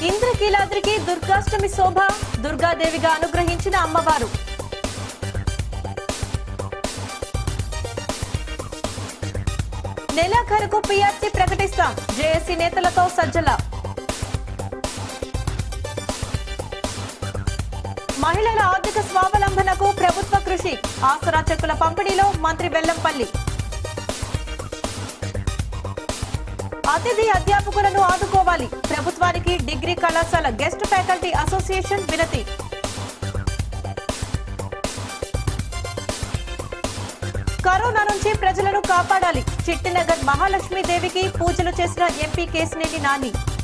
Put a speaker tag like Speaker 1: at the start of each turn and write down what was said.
Speaker 1: ఇంద్రకీలాద్రికి దుర్గాష్టమి శోభ దుర్గాదేవిగా అనుగ్రహించిన అమ్మవారు నెలాఖరుకు PRC ప్రకటిస్తాం JAC నేతలతో సజ్జల మహిళల ఆర్థిక స్వావలంబనకు ప్రభుత్వ కృషి ఆసరా చెక్కుల పంపిణీలో మంత్రి వెల్లంపల్లి అతిథి అధ్యాపకులను ఆదుకోవాలి ప్రభుత్వానికి డిగ్రీ కళాశాల గెస్ట్ ఫ్యాకల్టీ అసోసియేషన్ వినతి కరోనా నుంచి ప్రజలను కాపాడాలి చిట్టినగర్ మహాలక్ష్మీదేవికి పూజలు చేసిన ఎంపీ కేసినేని నాని